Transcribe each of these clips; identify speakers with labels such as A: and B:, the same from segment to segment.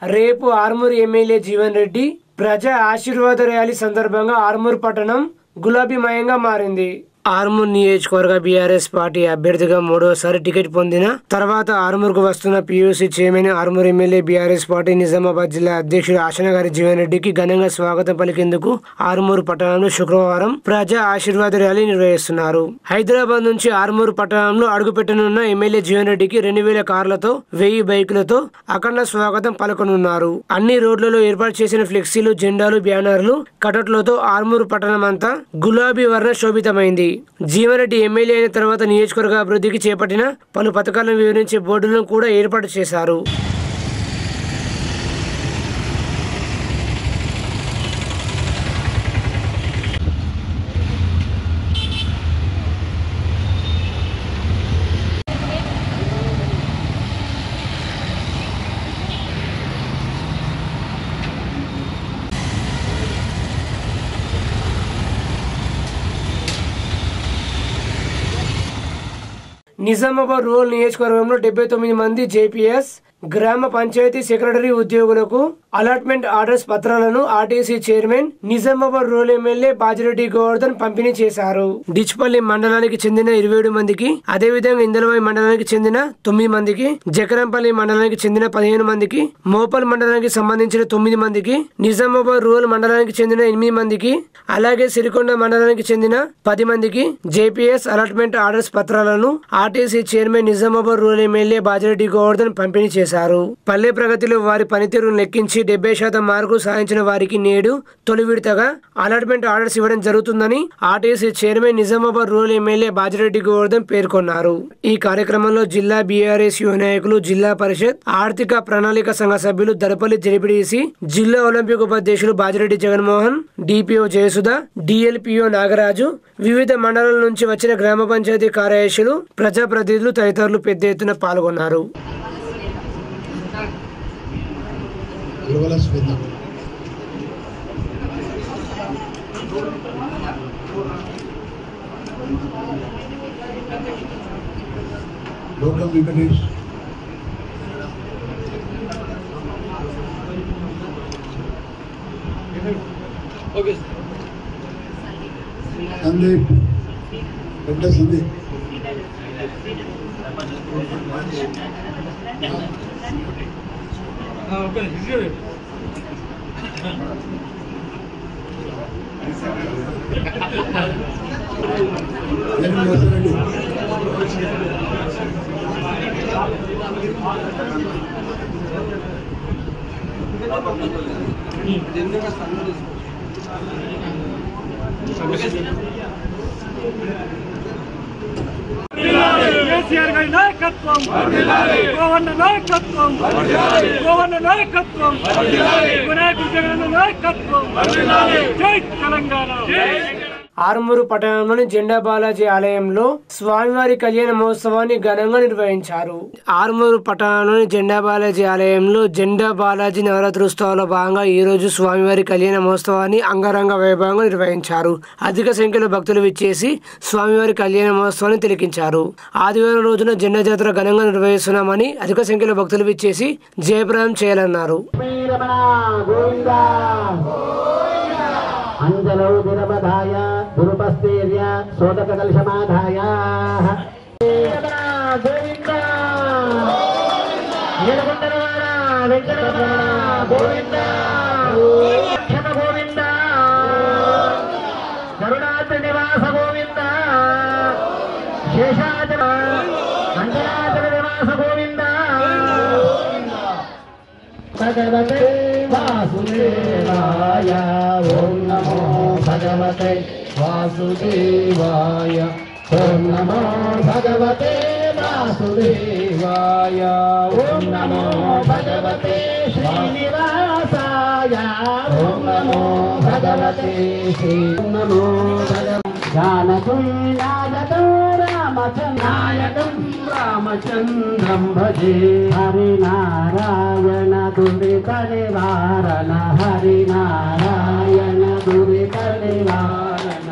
A: రేపు ఆర్మూర్ ఎమ్మెల్యే జీవన్ రెడ్డి ప్రజా ఆశీర్వాద ర్యాలీ సందర్భంగా ఆర్మూర్ పట్టణం గులాబీమయంగా మారింది ఆర్మూర్ నియోజకవర్గ బీఆర్ఎస్ పార్టీ అభ్యర్థిగా మూడోసారి టికెట్ పొందిన తర్వాత ఆర్మూర్కు వస్తున్న PUC chairman Armoor MLA BRS party Nizamabad జిల్లా అధ్యక్షుడు ఆశనగారి జీవన్ రెడ్డికి ఘనంగా స్వాగతం పలికేందుకు ఆర్మూర్ పట్టణంలో శుక్రవారం ప్రజా ఆశీర్వాద ర్యాలీ నిర్వహిస్తున్నారు హైదరాబాద్ నుంచి ఆర్మూర్ పట్టణంలో అడుగుపెట్టనున్న ఎమ్మెల్యే జీవన్ రెడ్డికి రెండు వేల కార్లతో వెయ్యి బైకులతో అఖండ స్వాగతం పలకనున్నారు అన్ని రోడ్లలో ఏర్పాటు చేసిన ఫ్లెక్సీలు జెండాలు బ్యానర్లు కటట్లతో ఆర్మూర్ పట్టణం అంతా గులాబీ వర్ణ శోభితమైంది జీవన్రెడ్డి ఎమ్మెల్యే అయిన తర్వాత నియోజకవర్గ అభివృద్ధికి చేపట్టిన పలు పథకాలను వివరించే బోర్డులను కూడా ఏర్పాటు చేశారు నిజామాబాద్ రూరల్ నియోజకవర్గంలో డెబ్బై తొమ్మిది మంది జేపీఎస్ గ్రామ పంచాయతీ సెక్రటరీ ఉద్యోగులకు అలాట్మెంట్ ఆర్డర్స్ పత్రాలను RTC chairman Nizamabad rural MLA Bajireddy Govardhan పంపిణీ చేశారు డిచ్పల్లి మండలానికి చెందిన ఇరవై ఏడు మందికి అదేవిధంగా ఇందలవాయి మండలానికి చెందిన తొమ్మిది మందికి జకరంపల్లి మండలానికి చెందిన పదిహేను మందికి మోపల్ మండలానికి సంబంధించిన తొమ్మిది మందికి నిజామాబాద్ రూరల్ మండలానికి చెందిన ఎనిమిది మందికి అలాగే సిరికొండ మండలానికి చెందిన పది మందికి జేపీఎస్ అలాట్మెంట్ ఆర్డర్స్ పత్రాలను RTC chairman Nizamabad rural MLA Bajireddy Govardhan పంపిణీ చేశారు పల్లె ప్రగతిలో వారి పనితీరును లెక్కించి డెబ్బై శాతం మార్కులు సాధించిన వారికి నేడు తొలి విడతగా అలాట్మెంట్ ఆర్డర్స్ ఇవ్వడం జరుగుతుందని RTC chairman Nizamabad rural MLA Bajireddy Govardhan పేర్కొన్నారు ఈ కార్యక్రమంలో జిల్లా బీఆర్ఎస్ యువ నాయకులు జిల్లా పరిషత్ ఆర్థిక ప్రణాళిక సంఘ సభ్యులు దరపల్లి జడిపిడిసి జిల్లా ఒలింపిక్ ఉపాధ్యక్షులు బాజిరెడ్డి జగన్మోహన్ డిపిఓ జయసుధ డిఎల్పిఓ నాగరాజు వివిధ మండలాల నుంచి వచ్చిన గ్రామ పంచాయతీ కార్యదర్శులు ప్రజాప్రతినిధులు తదితరులు పెద్ద ఎత్తున పాల్గొన్నారు
B: ఇరవల స్వేద లోకల్ వెంకటేష్ సందీప్ పెద్ద సందీప్ జగన్ నరసరెడ్డి
C: కేసీఆర్ గారి నాయకత్వం గోవన్న నాయకత్వం గోవన్న నాయకత్వం వినాయకుడు జగన్ నాయకత్వం జై తెలంగాణ
A: ఆరుమూరు పట్టణంలోని జెండా బాలాజీ ఆలయంలో స్వామివారి కళ్యాణ మహోత్సవాన్ని ఘనంగా నిర్వహించారు ఆరుమూరు పట్టణంలోని జెండా బాలాజీ ఆలయంలో జెండా బాలాజీ నవరాత్రి ఉత్సవాల్లో భాగంగా ఈ రోజు స్వామివారి కళ్యాణ మహోత్సవాన్ని అంగరంగ వైభవంగా నిర్వహించారు అధిక సంఖ్యలో భక్తులు విచ్చేసి స్వామివారి కళ్యాణ మహోత్సవాన్ని తిలకించారు ఆదివారం రోజున జెండా జాతర ఘనంగా నిర్వహిస్తున్నామని అధిక సంఖ్యలో భక్తులు విచ్చేసి జయప్రదం చేయాలన్నారు
D: రమణ గోవింద అంజలౌ దినమధాయ దురుపస్తేర్య శోధక కలుషమాధాయ గోవింద నీలకంఠరమణ వెంకటరమణ గోవింద క్షమ గోవింద కరుణాద్రి నివాస గోవింద శేషాచల అంజనాచల నివాస గోవింద భగవతే వాసుదేవాయ ఓం నమో భగవతే వాసుదేవాయ ఓం నమో భగవతే వాసుదేవాయ ఓం నమో భగవతే శ్రీనివాసాయ ఓం నమో భగవతే శ్రీ ఓం నమో భగవ జ్ఞానగుణాగతం రామచంద్రాయకం రామచంద్రం భజే హరినారాయణ దురిత నివారణ హరినారాయణ దురిత నివారణ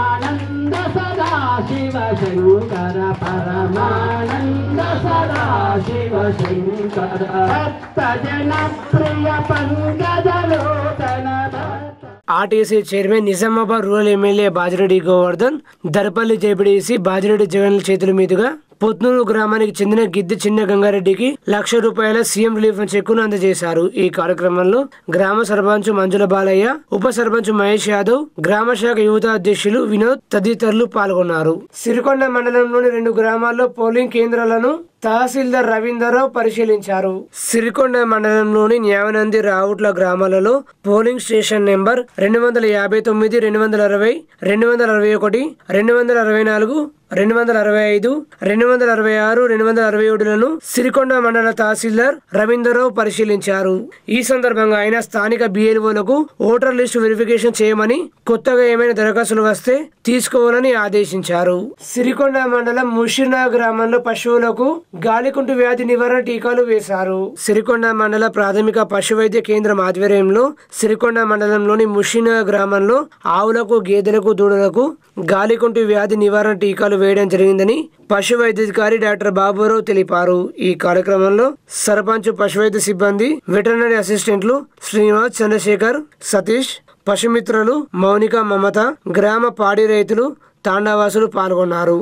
D: పరమానంద సదా శివ శంకర పరమానంద సదా శివ శంకర భక్త జన ప్రియ పంకజలోచన భక్త
A: RTC chairman Nizamabad rural MLA Bajireddy Govardhan Darpally ZPTC Bajireddy Jagan చేతుల మీదుగా పొత్నూరు గ్రామానికి చెందిన గిద్ది చిన్న గంగారెడ్డికి లక్ష రూపాయల సీఎం రిలీఫ్ చెక్కును అందజేశారు ఈ కార్యక్రమంలో గ్రామ సర్పంచ్ మంజుల బాలయ్య ఉప సర్పంచ్ మహేష్ యాదవ్ గ్రామ శాఖ యువత అధ్యక్షులు వినోద్ తదితరులు పాల్గొన్నారు సిరికొండ మండలంలోని రెండు గ్రామాల్లో పోలింగ్ కేంద్రాలను తహసీల్దార్ రవీందర్రావు పరిశీలించారు సిరికొండ మండలంలోని న్యావనంది రావుట్ల గ్రామాలలో పోలింగ్ స్టేషన్ నెంబర్ రెండు వందల యాభై తొమ్మిది రెండు వందల అరవై రెండు వందల అరవై ఒకటి రెండు వందల అరవై నాలుగు రెండు వందల అరవై ఐదు రెండు వందల అరవై ఆరు రెండు వందల అరవై ఏడులను సిరికొండ మండల తహసీల్దార్ రవీందర్రావు పరిశీలించారు ఈ సందర్భంగా ఆయన స్థానిక బిఎల్ఓలకు ఓటర్ లిస్టు వెరిఫికేషన్ చేయమని కొత్తగా ఏమైనా దరఖాస్తులు వస్తే తీసుకోవాలని ఆదేశించారు సిరికొండ మండలం ముషిర్నా గ్రామంలో పశువులకు గాలికుంటు వ్యాధి నివారణ టీకాలు వేశారు సిరికొండ మండల ప్రాథమిక పశు వైద్య కేంద్రం ఆధ్వర్యంలో సిరికొండ మండలంలోని ముషినా గ్రామంలో ఆవులకు గేదెలకు దూడలకు గాలికుంటు వ్యాధి నివారణ టీకాలు వేయడం జరిగిందని పశు వైద్యాధికారి డాక్టర్ బాబురావు తెలిపారు ఈ కార్యక్రమంలో సర్పంచ్ పశు వైద్య సిబ్బంది వెటర్నరీ అసిస్టెంట్లు శ్రీనివాస్ చంద్రశేఖర్ సతీష్ పశుమిత్రులు మౌనిక మమత గ్రామ పాడి రైతులు తాండావాసులు పాల్గొన్నారు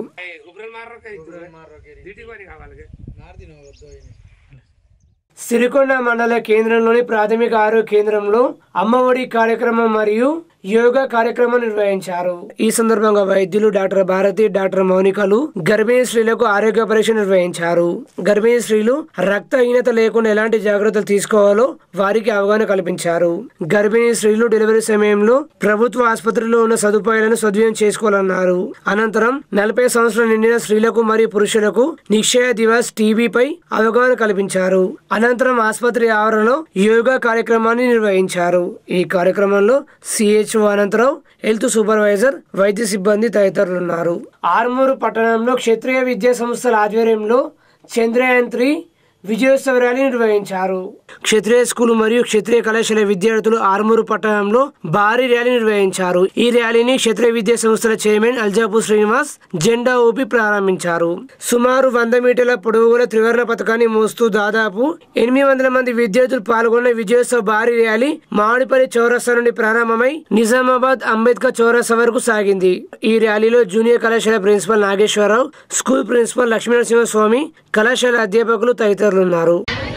A: సిరికొండ మండల కేంద్రంలోని ప్రాథమిక ఆరోగ్య కేంద్రంలో అమ్మఒడి కార్యక్రమం మరియు యోగా కార్యక్రమం నిర్వహించారు ఈ సందర్భంగా వైద్యులు డాక్టర్ భారతి డాక్టర్ మౌనికలు గర్భిణీ స్త్రీలకు ఆరోగ్య పరీక్ష నిర్వహించారు గర్భిణీ స్త్రీలు రక్తహీనత లేకుండా ఎలాంటి జాగ్రత్తలు తీసుకోవాలో వారికి అవగాహన కల్పించారు గర్భిణీ స్త్రీలు డెలివరీ సమయంలో ప్రభుత్వ ఆసుపత్రిలో ఉన్న సదుపాయాలను సద్వినియోగం చేసుకోవాలన్నారు అనంతరం నలభై సంవత్సరాలు నిండిన స్త్రీలకు మరియు పురుషులకు నిక్షయ దివస్ టీబీపై అవగాహన కల్పించారు అనంతరం ఆసుపత్రి ఆవరణలో యోగా కార్యక్రమాన్ని నిర్వహించారు ఈ కార్యక్రమంలో సిహెచ్ఓ అనంతరావు హెల్త్ సూపర్వైజర్ వైద్య సిబ్బంది తదితరులు ఉన్నారు ఆర్మూరు పట్టణంలో క్షత్రియ విద్యా సంస్థల ఆధ్వర్యంలో చంద్రయాన్ త్రీ విజయోత్సవ ర్యాలీ నిర్వహించారు క్షత్రియ స్కూల్ మరియు క్షత్రియ కళాశాల విద్యార్థులు ఆర్మూరు పట్టణంలో భారీ ర్యాలీ నిర్వహించారు ఈ ర్యాలీని క్షత్రియ విద్యా సంస్థల చైర్మన్ అల్జాపూర్ శ్రీనివాస్ జెండా ఊపి ప్రారంభించారు సుమారు వంద మీటర్ల పొడవుగల త్రివర్ణ పథకాన్ని మోస్తూ దాదాపు ఎనిమిది వందల మంది విద్యార్థులు పాల్గొన్న విజయోత్సవ భారీ ర్యాలీ మామిడిపల్లి చౌరస్తా నుండి ప్రారంభమై నిజామాబాద్ అంబేద్కర్ చౌరస్తా వరకు సాగింది ఈ ర్యాలీలో జూనియర్ కళాశాల principal Nageswara Rao school principal Lakshminarasimha Swamy కళాశాల అధ్యాపకులు తదితరులు ఉన్నారు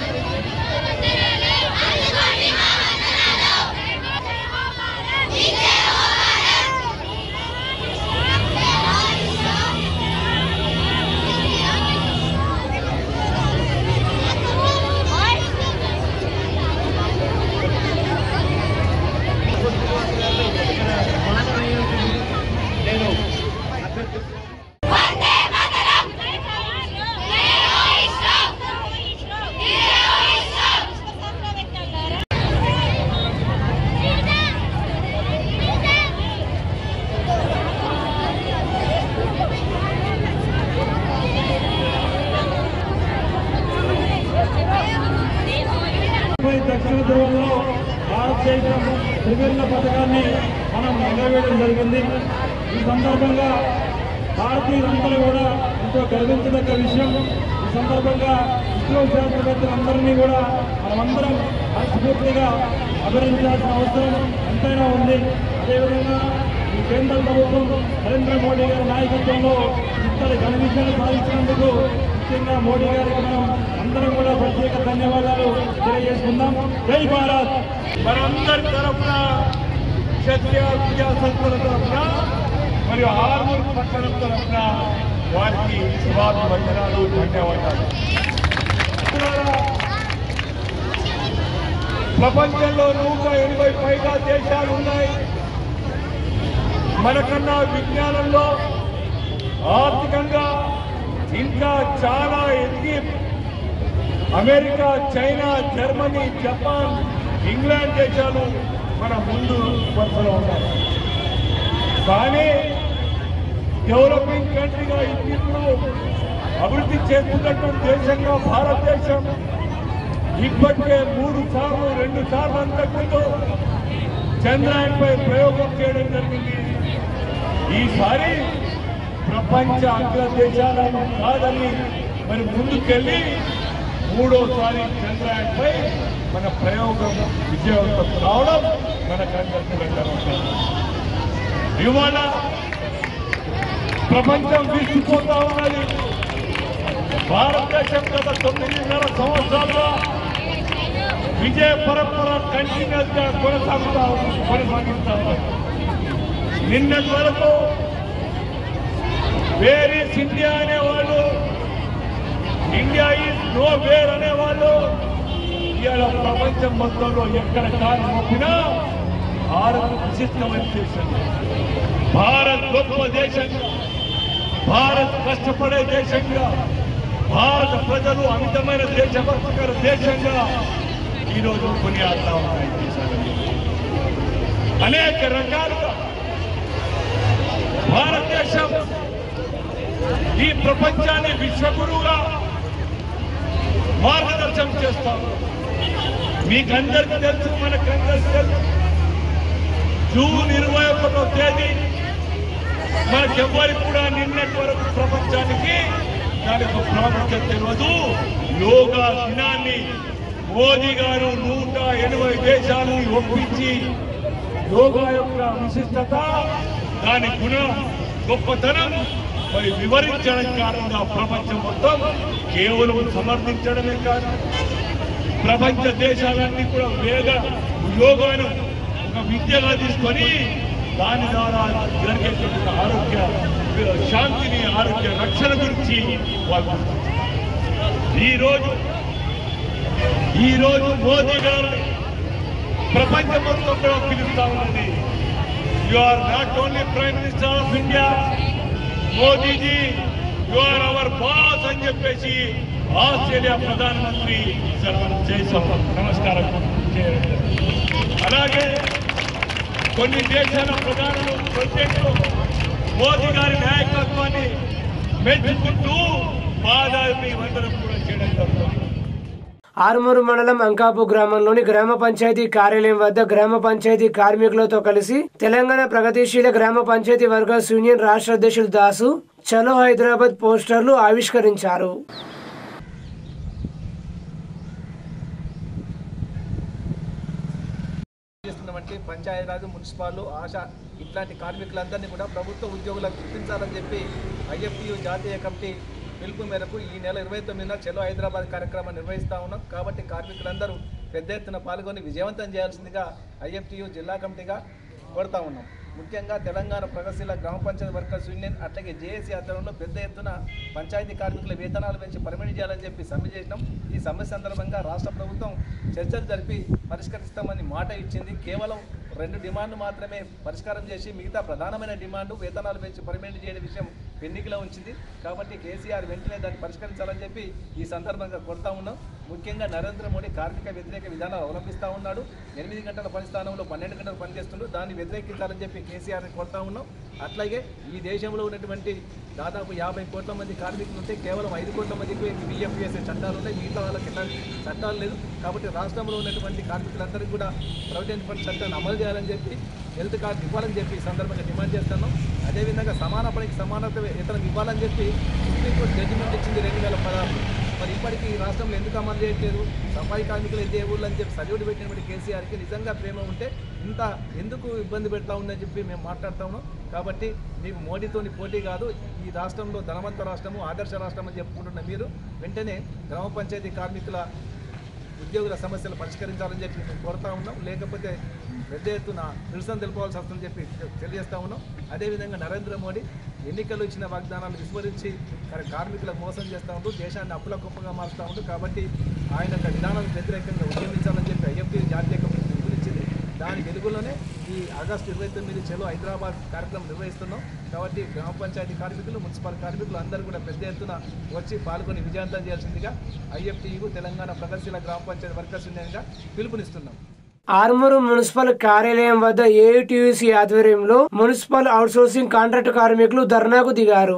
C: ముప్పై దక్షిణ ధ్రువంలో భారతదేశం త్రివర్ణ పథకాన్ని మనం నెరవేయడం జరిగింది ఈ సందర్భంగా భారతీయులందరూ కూడా ఎంతో గర్వించదగ్గ విషయం ఈ సందర్భంగా ఇస్రో శాస్త్రవేత్తలందరినీ కూడా మనమందరం మనస్ఫూర్తిగా అభినందించాల్సిన అవసరం ఎంతైనా ఉంది అదేవిధంగా ఈ కేంద్ర ప్రభుత్వం నరేంద్ర మోడీ గారి నాయకత్వంలో ఇంతటి ఘన విజయాలు సాధించినందుకు ముఖ్యంగా మోడీ గారికి మనం అందరం కూడా ప్రత్యేక ధన్యవాదాలు తెలియజేసుకుందాం జై భారత్ మనందరి తరఫున క్షత్రియ విద్యా సంస్థల తరఫున మరియు ఆర్మూర్ పట్టణం తరఫున వారికి శుభాభివందనాలు ధన్యవాదాలు మిత్రులారా, ప్రపంచంలో నూట ఎనభై పైగా దేశాలు ఉన్నాయి మనకన్నా విజ్ఞానంలో ఆర్థికంగా ఇంకా చాలా ఎదిగి America China Germany Japan England దేశాలు మన ముందు వరుసలో ఉన్నాయి కానీ డెవలపింగ్ కంట్రీగా ఇప్పుడు అభివృద్ధి చేస్తున్నటువంటి దేశంగా భారతదేశం ఇప్పటికే మూడు సార్లు రెండు సార్లు అంతకుముందు చంద్రయాన్ పై ప్రయోగం చేయడం జరిగింది ఈసారి ప్రపంచ అగ్ర దేశాలను కాదని మరి ముందుకెళ్ళి మూడోసారి చంద్రయాన్ పై మన ప్రయోగం విజయవంతం కావడం మనకందరికీ వెళ్ళడం ఇవాళ ప్రపంచం విసిపోతా ఉన్నది భారతదేశం గత తొమ్మిదిన్నర సంవత్సరాలుగా విజయ పరంపర కంటిన్యూస్ గా కొనసాగుతా ఉంది కొనసాగిస్తా ఉంది నిన్నటి వరకు వేర్ ఈస్ ఇండియా అనేవాళ్ళు ఇండియా ఈజ్ నో వేర్ అనేవాళ్ళు ఇవాళ ప్రపంచం మొత్తంలో ఎక్కడ కాలు మోపినా భారత్ విశిష్టమైన దేశం భారత్ గొప్ప దేశంగా భారత్ కష్టపడే దేశంగా భారత ప్రజలు అమితమైన దేశభక్తికర దేశంగా ఈరోజు కొనియాడుతా ఉన్నాయి దేశాలలో అనేక రకాలుగా భారతదేశం ఈ ప్రపంచాన్ని విశ్వగురువుగా మార్గదర్శనం చేస్తాం మీకందరికీ తెలుసు మనకందరికీ తెలుసు జూన్ ఇరవై ఒకటో తేదీ మనకెవ్వరికి కూడా నిన్నటి వరకు ప్రపంచానికి దాని యొక్క ప్రాముఖ్యత తెలియదు యోగా దినాన్ని మోదీ గారు నూట ఎనభై దేశాలను ఒప్పించి యోగా యొక్క విశిష్టత దాని గుణం గొప్పతనం మరి వివరించడం కారణంగా ప్రపంచం మొత్తం కేవలం సమర్థించడమే కాదు ప్రపంచ దేశాలన్నీ కూడా వేద యోగాను ఒక విద్యగా తీసుకొని దాని ద్వారా జరిగేటువంటి ఆరోగ్య శాంతిని ఆరోగ్య రక్షణ గురించి వాళ్ళు ఈ రోజు ఈ రోజు మోదీ గారు ప్రపంచం మొత్తం కూడా పిలుస్తా ఉన్నది you are not only prime minister of India Modi ji you are our boss అని చెప్పేసి ఆస్ట్రేలియా ప్రధానమంత్రి సర్వం చేసాం నమస్కారం చేయడం అలాగే కొన్ని దేశాల ప్రధానులు ప్రెసిడెంట్లు మోదీ గారి నాయకత్వాన్ని మెచ్చుకుంటూ పాదాలని వందనం కూడా చేయడం జరుగుతుంది
A: ఆరుమూరు మండలం అంకాపు గ్రామంలోని గ్రామ పంచాయతీ కార్యాలయం వద్ద గ్రామ పంచాయతీ కార్మికులతో కలిసి తెలంగాణ ప్రగతిశీల గ్రామ పంచాయతీ వర్కర్స్ యూనియన్ రాష్ట్ర అధ్యక్షులు దాసు చలో హైదరాబాద్ పోస్టర్లు ఆవిష్కరించారు
E: చేస్తున్నటువంటి పంచాయతీరాజ్ మున్సిపాల్ ఆశ ఇట్లాంటి కార్మికులందరినీ కూడా ప్రభుత్వ ఉద్యోగులకు గుర్తించాలని చెప్పి ఐఎఫ్టియు జాతీయ కమిటీ పిలుపు మేరకు ఈ నెల ఇరవై తొమ్మిదిన చలో హైదరాబాద్ కార్యక్రమం నిర్వహిస్తా ఉన్నాం కాబట్టి కార్మికులందరూ పెద్ద ఎత్తున పాల్గొని విజయవంతం చేయాల్సిందిగా ఐఎఫ్టియు జిల్లా కమిటీగా కోరుతా ఉన్నాం ముఖ్యంగా తెలంగాణ ప్రగతిశీల గ్రామ పంచాయతీ వర్కర్స్ యూనియన్ అట్లాగే జేఏసీ ఆధ్వర్యంలో పెద్ద ఎత్తున పంచాయతీ కార్మికుల వేతనాలు పెంచి పర్మిట్ చేయాలని చెప్పి సమ్మె చేసినాం ఈ సమ్మె సందర్భంగా రాష్ట్ర ప్రభుత్వం చర్చలు జరిపి పరిష్కరిస్తామని మాట ఇచ్చింది కేవలం రెండు డిమాండ్లు మాత్రమే పరిష్కారం చేసి మిగతా ప్రధానమైన డిమాండ్ వేతనాలు పెంచి పర్మిట్ చేయని విషయం పెండింగ్లో ఉంచింది కాబట్టి కేసీఆర్ వెంటనే దాన్ని పరిష్కరించాలని చెప్పి ఈ సందర్భంగా కొడతా ఉన్నాం ముఖ్యంగా నరేంద్ర మోడీ కార్మిక వ్యతిరేక విధానాలు అవలంబిస్తూ ఉన్నాడు ఎనిమిది గంటల పని స్థానంలో పన్నెండు గంటలు పనిచేస్తుండు దాన్ని వ్యతిరేకించాలని చెప్పి కేసీఆర్ని కోరుతా ఉన్నాం అట్లాగే ఈ దేశంలో ఉన్నటువంటి దాదాపు యాభై కోట్ల మంది కార్మికులు ఉంటే కేవలం ఐదు కోట్ల మందికి బిఎఫ్ఎస్ఏ చట్టాలు ఉన్నాయి మిగతా వాళ్ళకి ఎలాంటి చట్టాలు లేదు కాబట్టి రాష్ట్రంలో ఉన్నటువంటి కార్మికులందరికీ కూడా ప్రొవిడెంట్ ఫండ్ చట్టాన్ని అమలు చేయాలని చెప్పి హెల్త్ కార్డు ఇవ్వాలని చెప్పి ఈ సందర్భంగా డిమాండ్ చేస్తున్నాం అదేవిధంగా సమాన పనికి సమానత వేతనం ఇవ్వాలని చెప్పి సుప్రీంకోర్టు జడ్జిమెంట్ ఇచ్చింది రెండు వేల పదహారు మరి ఇప్పటికీ ఈ రాష్ట్రంలో ఎందుకు అమలు చేయట్లేదు సఫాయి కార్మికులు ఎంత ఏ ఊర్లు అని చెప్పి సర్టిఫికేట్ పెట్టినటువంటి కేసీఆర్కి నిజంగా ప్రేమ ఉంటే ఇంత ఎందుకు ఇబ్బంది పెడతా ఉందని చెప్పి మేము మాట్లాడుతా ఉన్నాం కాబట్టి మీకు మోడీతోని పోటీ కాదు ఈ రాష్ట్రంలో ధనవంత రాష్ట్రము ఆదర్శ రాష్ట్రం అని చెప్పుకుంటున్న మీరు వెంటనే గ్రామ పంచాయతీ కార్మికుల ఉద్యోగుల సమస్యలు పరిష్కరించాలని చెప్పి మేము కోరుతా ఉన్నాం లేకపోతే పెద్ద ఎత్తున నిరసన తెలుపవలసి వస్తుందని చెప్పి తెలియజేస్తా ఉన్నాం అదేవిధంగా నరేంద్ర మోడీ ఎన్నికల్లో ఇచ్చిన వాగ్దానాలు విస్మరించి మరి కార్మికులకు మోసం చేస్తూ ఉంటూ దేశాన్ని అప్పుల కుప్పగా మారుస్తూ ఉంటూ కాబట్టి ఆయన యొక్క విధానాలకు వ్యతిరేకంగా ఉద్యమించాలని చెప్పి ఐఎఫ్టీ జాతీయ కమిటీ పిలుపునిచ్చింది దాని వెలుగులోనే ఈ ఆగస్టు ఇరవై తొమ్మిది చెలో హైదరాబాద్ కార్యక్రమం నిర్వహిస్తున్నాం కాబట్టి గ్రామ పంచాయతీ కార్మికులు మున్సిపల్ కార్మికులు అందరూ కూడా పెద్ద ఎత్తున వచ్చి పాల్గొని విజయవంతం చేయాల్సిందిగా ఐఎఫ్టీయు తెలంగాణ ప్రగతిశీల గ్రామ పంచాయతీ వర్కర్స్ యూనియన్గా పిలుపునిస్తున్నాం
A: ఆర్మూరు మున్సిపల్ కార్యాలయం వద్ద ఏఐటియుసి ఆధ్వర్యంలో మున్సిపల్ అవుట్సోర్సింగ్ కాంట్రాక్ట్ కార్మికులు ధర్నాకు దిగారు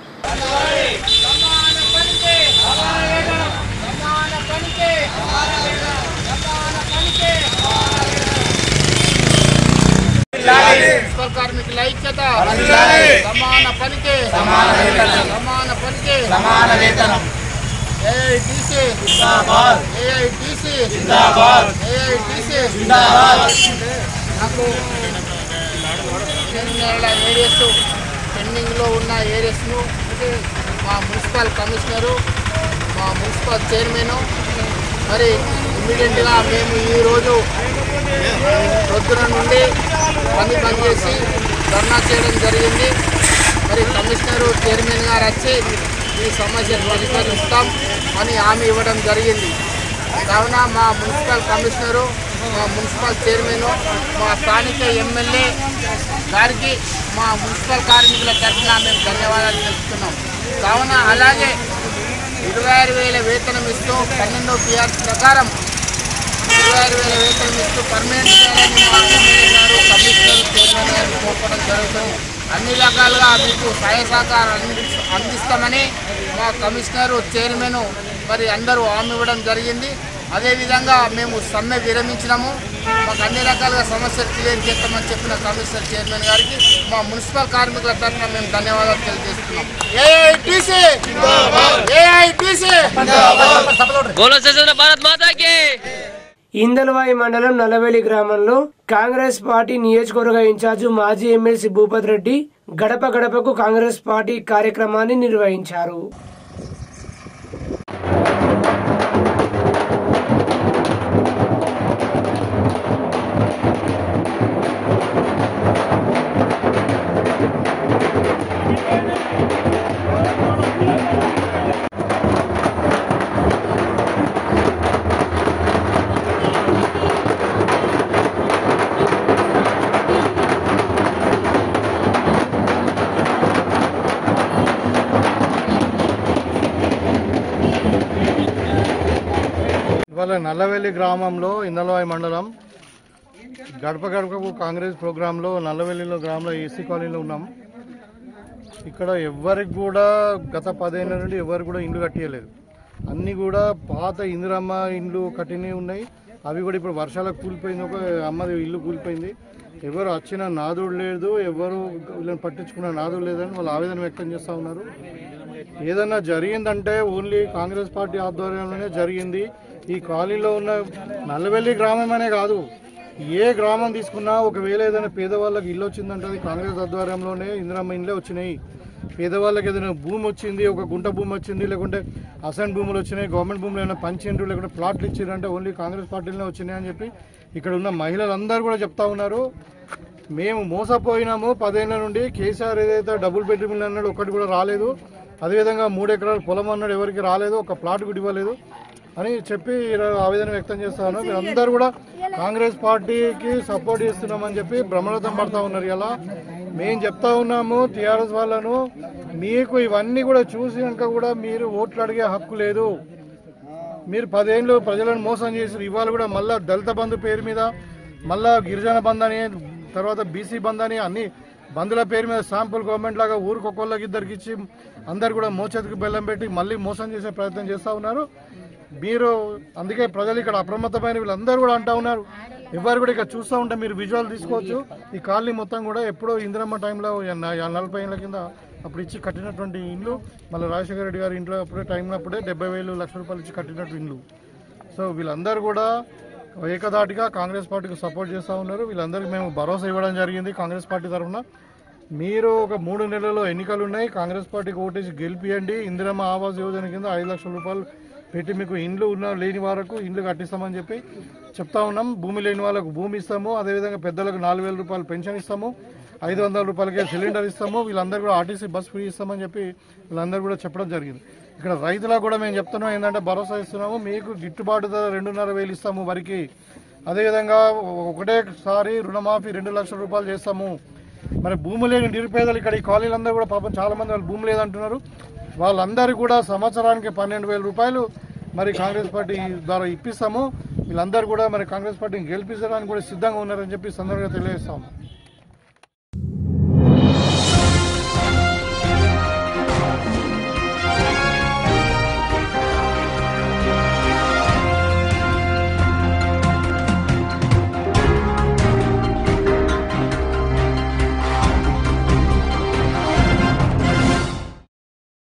F: మున్సిపల్ కార్మికుల ఐక్యత సమాన పనికి సమాన వేతనం సమాన పనికి సమాన వేతనం ఏఐటిసి జిందాబాద్ ఏఐటిసి జిందాబాద్ ఏఐటిసి జిందాబాద్ నాకు రెండు నెలల ఏరియాస్ పెండింగ్లో ఉన్న ఏరియాస్ను అంటే మా మున్సిపల్ కమిషనరు మా మున్సిపల్ చైర్మన్ మరి ఇమ్మీడియట్గా మేము ఈరోజు పొద్దున నుండి పని బంద్ చేసి ధర్నా చేయడం జరిగింది మరి కమిషనరు చైర్మన్ గారు వచ్చి ఈ సమస్యను పరిష్కరిస్తాం అని హామీ ఇవ్వడం జరిగింది కావున మా మున్సిపల్ కమిషనరు మా మున్సిపల్ చైర్మన్ మా స్థానిక ఎమ్మెల్యే గారికి మా మున్సిపల్ కార్మికుల తరఫున మేము ధన్యవాదాలు తెలుపుతున్నాం కావున అలాగే ఇరవై ఆరు వేల వేతనం ఇస్తూ పన్నెండో పిఆర్ ప్రకారం ఇరవై ఆరు వేల వేతనం ఇస్తూ పర్మనెంట్ చేయాలని మా ఎమ్మెల్యే గారు కమిషనర్ చైర్మన్ గారిని కోరడం జరుగుతుంది అన్ని రకాలుగా మీకు సహాయ సహకారం అంది అందిస్తామని మా కమిషనరు చైర్మన్ మరి అందరూ హామీ ఇవ్వడం జరిగింది అదేవిధంగా మేము సమ్మె విరమించినాము మాకు అన్ని రకాలుగా సమస్యలు క్లియర్ చేస్తామని చెప్పిన కమిషనర్ చైర్మన్ గారికి మా మున్సిపల్ కార్మికుల తరఫున మేము ధన్యవాదాలు తెలియజేస్తున్నాం ఏఐటీసీ ఏఐటీసీ
G: बोलो सशस्त्र भारत माता की
A: ఇందలవాయి మండలం నల్లవేలి గ్రామంలో కాంగ్రెస్ పార్టీ నియోజకవర్గ ఇన్ఛార్జి మాజీ ఎమ్మెల్సీ భూపత్ రెడ్డి గడప గడపకు కాంగ్రెస్ పార్టీ కార్యక్రమాన్ని నిర్వహించారు
H: ఇవాళ నల్లవెల్లి గ్రామంలో ఇందలవాయి మండలం గడప గడపకు కాంగ్రెస్ ప్రోగ్రాంలో నల్లవెల్లిలో గ్రామంలో ఏసీ కాలనీలో ఉన్నాం ఇక్కడ ఎవరికి కూడా గత పదేళ్ళ నుండి ఎవరు కూడా ఇండ్లు కట్టియలేదు అన్నీ కూడా పాత ఇందిరమ్మ ఇండ్లు కట్టినవి ఉన్నాయి అవి కూడా ఇప్పుడు వర్షాలకు కూలిపోయింది ఒక అమ్మది ఇల్లు కూలిపోయింది ఎవరు వచ్చిన నాదుడు లేదు ఎవరు వీళ్ళని పట్టించుకున్న నాదుడు లేదని వాళ్ళు ఆవేదన వ్యక్తం చేస్తూ ఉన్నారు ఏదన్నా జరిగిందంటే ఓన్లీ కాంగ్రెస్ పార్టీ ఆధ్వర్యంలోనే జరిగింది ఈ కాలనీలో ఉన్న నల్లవెల్లి గ్రామం అనే కాదు ఏ గ్రామం తీసుకున్నా ఒకవేళ ఏదైనా పేదవాళ్ళకి ఇల్లు వచ్చిందంటే అది కాంగ్రెస్ ఆధ్వర్యంలోనే ఇందిరమ్మ ఇండ్లే వచ్చినాయి పేదవాళ్ళకి ఏదైనా భూమి వచ్చింది ఒక గుంట భూమి వచ్చింది లేకుంటే అసైన్ భూములు వచ్చినాయి గవర్నమెంట్ భూములు ఏమైనా పంచిండ్రు లేకుంటే ప్లాట్లు ఇచ్చిండ్రంటే ఓన్లీ కాంగ్రెస్ పార్టీలోనే వచ్చినాయి అని చెప్పి ఇక్కడ ఉన్న మహిళలందరూ కూడా చెప్తా ఉన్నారు మేము మోసపోయినాము పదేళ్ల నుండి కేసీఆర్ ఏదైతే డబుల్ బెడ్రూమ్ ఇల్లు అన్నాడు ఒకటి కూడా రాలేదు అదేవిధంగా మూడు ఎకరాల పొలం అన్నాడు ఎవరికి రాలేదు ఒక ప్లాట్ కూడా ఇవ్వలేదు అని చెప్పి ఈరోజు ఆవేదన వ్యక్తం చేస్తాను మీరందరూ కూడా కాంగ్రెస్ పార్టీకి సపోర్ట్ చేస్తున్నామని చెప్పి బ్రహ్మరథం పడతా ఉన్నారు ఇలా మేము చెప్తా ఉన్నాము టీఆర్ఎస్ వాళ్ళను మీకు ఇవన్నీ కూడా చూసినాక కూడా మీరు ఓట్లు అడిగే హక్కు లేదు మీరు పదేళ్ళు ప్రజలను మోసం చేసి ఇవాళ కూడా మళ్ళా దళిత బంధు పేరు మీద మళ్ళా గిరిజన బంద్ అని తర్వాత బీసీ బంద్ అని అన్ని బంధుల పేరు మీద శాంపుల్ గవర్నమెంట్ లాగా ఊరికొకళ్ళకి ఇద్దరికి ఇచ్చి అందరు కూడా మోచేతికి బెల్లం పెట్టి మళ్ళీ మోసం చేసే ప్రయత్నం చేస్తూ ఉన్నారు మీరు అందుకే ప్రజలు ఇక్కడ అప్రమత్తమైన వీళ్ళందరూ కూడా అంటా ఉన్నారు ఎవరు కూడా ఇక్కడ చూస్తూ ఉంటే మీరు విజువల్ తీసుకోవచ్చు ఈ కాలనీ మొత్తం కూడా ఎప్పుడో ఇందిరమ్మ టైంలో ఎన్న- నలభై ఏళ్ళ కింద అప్పుడు ఇచ్చి కట్టినటువంటి ఇండ్లు మళ్ళీ రాజశేఖర రెడ్డి గారి ఇంట్లో అప్పుడే టైంలో అప్పుడే డెబ్బై వేలు లక్ష రూపాయలు ఇచ్చి కట్టినట్టు ఇండ్లు సో వీళ్ళందరూ కూడా ఏకదాటిగా కాంగ్రెస్ పార్టీకి సపోర్ట్ చేస్తూ ఉన్నారు వీళ్ళందరికీ మేము భరోసా ఇవ్వడం జరిగింది కాంగ్రెస్ పార్టీ తరఫున మీరు ఒక మూడు నెలల్లో ఎన్నికలు ఉన్నాయి కాంగ్రెస్ పార్టీకి ఓటేసి గెలిపియండి ఇందిరమ్మ ఆవాస్ యోజన కింద ఐదు లక్షల రూపాయలు పెట్టి మీకు ఇండ్లు ఉన్న లేని వారికి ఇండ్లు కట్టిస్తామని చెప్పి చెప్తా ఉన్నాం భూమి లేని వాళ్ళకు భూమి ఇస్తాము అదేవిధంగా పెద్దలకు నాలుగు వేల రూపాయలు పెన్షన్ ఇస్తాము ఐదు వందల రూపాయలకే సిలిండర్ ఇస్తాము వీళ్ళందరూ కూడా ఆర్టీసీ బస్ ఫ్రీ ఇస్తామని చెప్పి వీళ్ళందరూ కూడా చెప్పడం జరిగింది ఇక్కడ రైతులకు కూడా మేము చెప్తున్నాం ఏంటంటే భరోసా ఇస్తున్నాము మీకు గిట్టుబాటు ధర రెండున్నర వేలు ఇస్తాము వరికి అదేవిధంగా ఒకటేసారి రుణమాఫీ రెండు లక్షల రూపాయలు చేస్తాము మరి భూమి లేని నిరుపేదలు ఇక్కడ ఈ కాలనీలందరూ కూడా పాపం చాలా మంది వాళ్ళు భూమి లేదంటున్నారు వాళ్ళందరూ కూడా సంవత్సరానికి పన్నెండు వేల రూపాయలు మరి కాంగ్రెస్ పార్టీ ద్వారా ఇప్పిస్తాము వీళ్ళందరూ కూడా మరి కాంగ్రెస్ పార్టీని గెలిపించడానికి కూడా సిద్ధంగా ఉన్నారని చెప్పి ఈ సందర్భంగా తెలియజేస్తాము